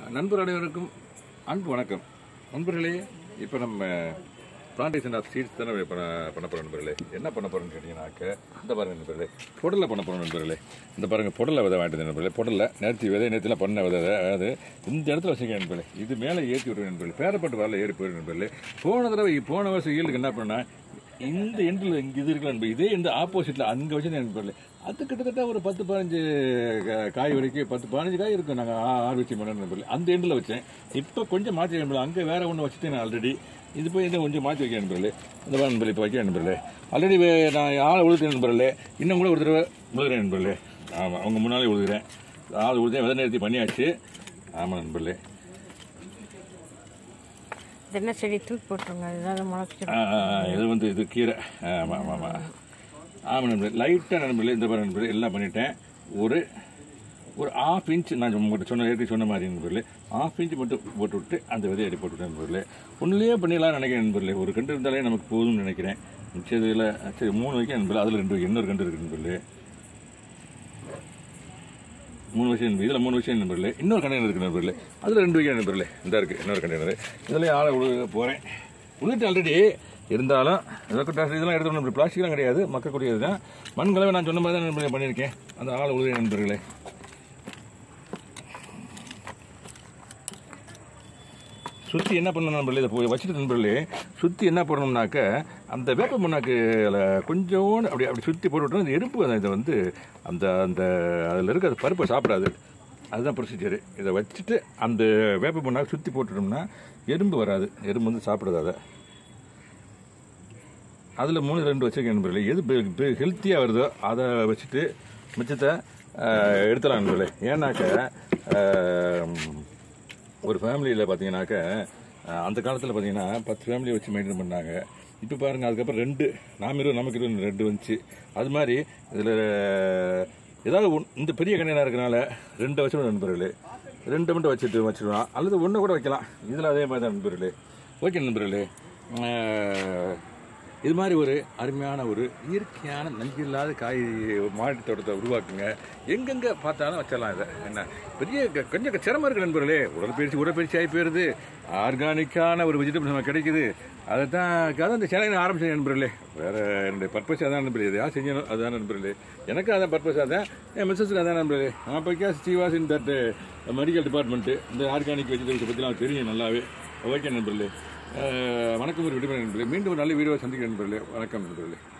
நண்பர் அனைவருக்கும் அன்பு வணக்கம் நண்பர்களே இப்போ நம்ம பிளான்டேஷன் ஆஃப் சீட்ஸ் தானே பண்ண பண்ண போகிறோம் நண்பர்களே என்ன பண்ண போகிறோம்னு கேட்டிங்கனாக்க இந்த பாருங்க நண்பர்களே புடலை பண்ண போகிறோம் நண்பர்களே இந்த பாருங்க புடலை விதை வாங்கிட்டு வந்தேன் நண்பர்களே புடலை நேர்த்தி விதை நேரத்தில் பண்ண விதை அதாவது இந்த இடத்துல வச்சுக்க நண்பர்களே இது மேலே ஏற்றி விடுவேன் நண்பர்களே பேரப்பட்டு வரல ஏறி போயிடும் நண்பர்களே போன தடவை போன வருஷம் ஈல்டுக்கு என்ன பண்ணா இந்த எண்டில் இங்கே இது இருக்கலாம் நண்பர் இதே இந்த ஆப்போசிட்டில் அங்கே வச்சு நண்பர்களே அது கிட்டத்தட்ட ஒரு பத்து பதினஞ்சு கா- காய் வரைக்கும் பத்து பதினஞ்சு காய் இருக்கும் நாங்கள் ஆர்வச்சி பண்ண நண்பர்களே அந்த எண்டில் வச்சேன் இப்போ கொஞ்சம் மாற்றி நண்பர்களே அங்கே வேற ஒன்று வச்சுட்டேன் நான் ஆல்ரெடி இது போய் இன்னும் கொஞ்சம் மாற்றி வைக்க நண்பர்களே இந்த மாதிரி நண்பர்களே இப்போ வைக்க நண்பர்களே ஆல்ரெடி நான் ஆளை உழுத்தேன் நண்பர்களே இன்னும் கூட ஒரு தடவை உழுகிறேன் நண்பர்களே ஆமாம் அவங்க முன்னாலே உழுகிறேன் ஆள் உழுதேன் விதை நிறுத்தி பண்ணியாச்சு ஆமாம் நண்பர்களே இது என்ன செடி தூக்கி போட்டுருங்க ஏதாவது முளைச்சிடும் ஆ, ஆ, ஆ, இது வந்து இது கீரை ஆமாம் ஆமாம் ஆமாம் ஆமாம் நண்பர்களே லைட்டாக நண்பர்களே இந்த பாரு நண்பர்களே எல்லாம் பண்ணிட்டேன் ஒரு ஒரு ஆஃப் இன்ச் நான் உங்கள்கிட்ட சொன்ன ஏற்கனவே சொன்ன மாதிரி நண்பர்களே ஆஃப் இன்ச் மட்டும் போட்டு விட்டு அந்த விதையை அடி போட்டுவிட்டேன் நண்பர்களே ஒன்றுலேயே பண்ணிடலாம்னு நினைக்கிறேன் நண்பர்களே ஒரு கண்டு இருந்தாலே நமக்கு போதும்னு நினைக்கிறேன் மிச்சம் இதில் சரி மூணு வைக்க நண்பர்களே அதில் ரெண்டு வைக்க இன்னொரு கண்டு இருக்கு நண்பர்களே மூணு விஷயம் நண்பர் இதில் மூணு விஷயம் நண்பர்களே இன்னொரு கண்டெய்னர் இருக்கு நண்பர்களே அதில் ரெண்டு வைக்க நண்பர்களே இந்த இருக்கு இன்னொரு கண்டெய்னர் இதில் ஆளை உழுக போகிறேன் உழுட்டு ஆல்ரெடி இருந்தாலும் இதெல்லாம் இதெல்லாம் எடுத்து நண்பர் பிளாஸ்டிக்லாம் கிடையாது மக்கக்கூடியது தான் மண் கலவை நான் சொன்ன மாதிரி தான் நண்பர்களே பண்ணியிருக்கேன் அந்த ஆளை உழுக நண்பர்களே சுற்றி என்ன பண்ணணும் நண்பர்களே இதை போய் வச்சுட்டு நண்பர்களே சுற்றி என்ன பண்ணணும்னாக்க அந்த வேப்ப முன்னாக்குல கொஞ்சோண்டு அப்படி அப்படி சுற்றி போட்டுவிட்டோம் அந்த எறும்பு அந்த இதை வந்து அந்த அந்த அதில் இருக்க அந்த பருப்பை சாப்பிடாது அதுதான் ப்ரொசீஜர் இதை வச்சுட்டு அந்த வேப்ப முன்னாக்கு சுற்றி போட்டுட்டோம்னா எறும்பு வராது எறும்பு வந்து சாப்பிடாது அதை அதில் மூணு ரெண்டு வச்சுருக்கேன் நண்பர்களே எது ஹெல்த்தியாக வருதோ அதை வச்சுட்டு மிச்சத்தை ஆஹ், எடுத்துடலாம் நண்பர்களே ஏன்னாக்க ஆஹ், ஒரு ஃபேமிலியில் பார்த்தீங்கன்னாக்க ஆஹ், அந்த காலத்தில் பார்த்தீங்கன்னா பத்து ஃபேமிலி வச்சு மெயின்டைன் பண்ணாங்க இப்போ பாருங்கள் அதுக்கப்புறம் ரெண்டு நாம் இருபது நமக்கு இருபது ரெண்டு வந்துச்சு அது மாதிரி இதில் ஏதாவது ஒன் இந்த பெரிய கண்ணையாக இருக்கனால ரெண்டு வச்சிடும் நண்பர்களே ரெண்டு மட்டும் வச்சுட்டு வச்சிடலாம் அல்லது ஒன்று கூட வைக்கலாம் இதில் அதே மாதிரி தான் நண்பர்களே ஓகே நண்பர்களே ஆஹ், இது மாதிரி ஒரு அருமையான ஒரு இயற்கையான நஞ்சு இல்லாத காய் மாடி தோட்டத்தை உருவாக்குங்க எங்கெங்க பார்த்தாலும் வச்சிடலாம் இதை என்ன பெரிய க- கொஞ்சம் சிரமம் இருக்கு நண்பர்களே உடற்பயிற்சி உடற்பயிற்சி ஆகி போயிருது ஆர்கானிக்கான ஒரு வெஜிடபிள் நமக்கு கிடைக்குது அதை தான் அதான் இந்த சேனல் ஆரம்பிச்சேன் நண்பர்களே வேற என்னுடைய பர்பஸ் அதான் நண்பர்களே எதையா செஞ்சணும் அதுதான் நண்பர்களே எனக்கு அதான் பர்பஸ் அதான் என் மிஸ்ஸஸுக்கு அதான் நண்பர்களே நான் போய்க்கா Srivas in that medical department இந்த ஆர்கானிக் வெஜிடபிள்ஸ் பற்றிலாம் தெரியும் நல்லாவே ஓகே நண்பர்களே அஹ், வணக்கம் ஒரு விடுமுறை நண்பர்களே மீண்டும் ஒரு நல்ல வீடியோ சந்திக்கிறேன் நண்பர்களே வணக்கம் நண்பர்களே